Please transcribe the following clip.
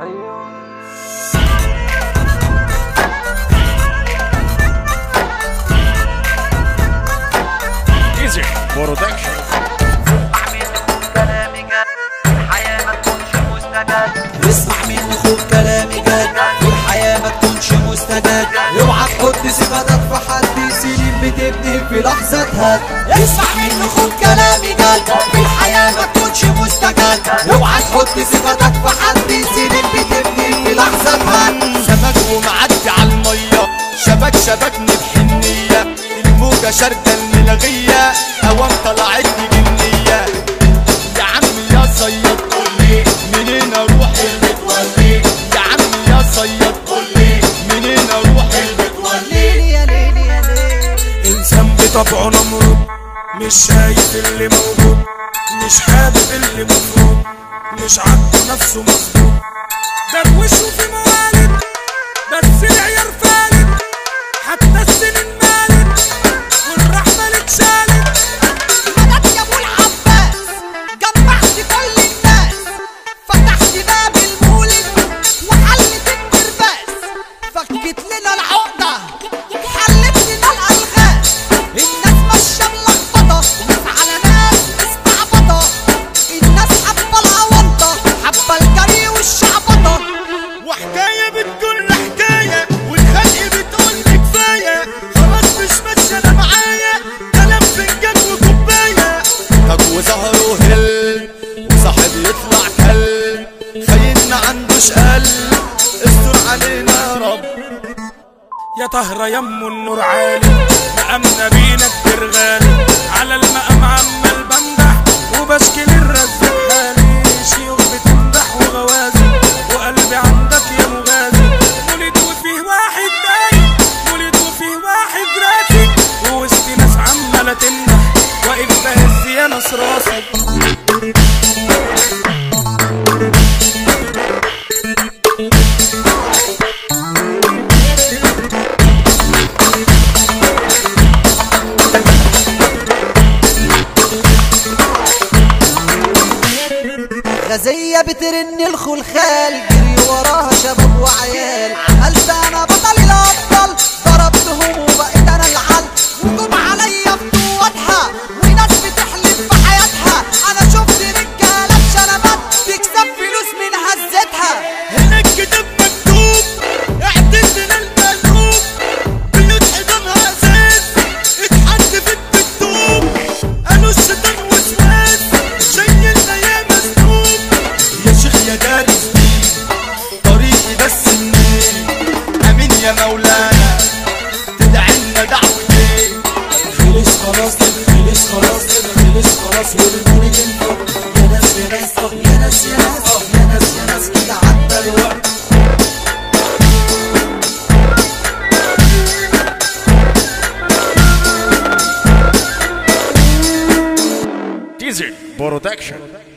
ايزي برودكشن اسمع مني خد كلامي جد في الحياة ما تكونش مستجد اوعى تحط صفتك في حد سنين بتبني في لحظة هد اسمع مني خد كلامي جد في الحياة ما تكونش مستجد اوعى تحط صفتك في حد سنين بتبني في لحظة هد سمك ومعدي على المية شبك شبكني بحنية الموجة شاردة الملغية هوا طلعت لي جنية يا عم يا صياد قول لي منين اروح المتولي يا عم يا صياد قول لي منين اروح المتولي يا ليل يا ليل انسان بطبعه نمرود مش شايف اللي موجود مش حابب اللي مفروض مش عاجبه نفسه مظبوط دروشه في موالد بس العيار فالت حتى السنين مالت والرحمة اتشالت مدد يا ابو العباس جمعت كل الناس فتحت باب المولد وحلت الترباس فكت لنا العقدة حلت لنا الألغاز الناس ماشية ملخبطة ناس على ناس مستعبطة الناس حبة الأونطة حبة الجري والشعبطة وحكاية بتقول حكاية والخلق بتقول لي كفاية خلاص مش ماشية انا معايا كلام فنجان وكوباية طب وظهره هل وصاحب يطلع كل خاين ما عندوش قلب استر علينا يا رب يا طهرة يم النور عالي مقامنا بينا كتير غالي على المقام عمال بمدح وبشكي للرزق حالي شيوخ بتمدح وغوازي وقلبي عندك يا مغازي ولد وفيه واحد داي ولد وفيه واحد راسي ووسط ناس عمالة تمدح واقف بهز يا ناس راسي غزية بترن الخلخال جري وراها شباب وعيال عملت انا بطل الابطال ضربتهم وبقيت انا العل وجم عليا بقوتها وناس بتحلف بحياتها انا شفت رجاله بشنبات تكسب فلوس من هزتها هنا الكتاب مكتوب اعتزنا المقلوب بيوت حيطانها اساس اتحدفت بالطوب قالوا الشيطان وسواس شايلنا يا مسلوب يا شيخ يا دارس طريقي بس منين امين يا مولانا تدعي لنا دعوتين خلص خلاص خلص خلاص خلص خلاص والمولد انفض يا ناس يا ناس طب يا ناس يا ناس طب يا ناس يا ناس كده عدى الوقت ايزي برودكشن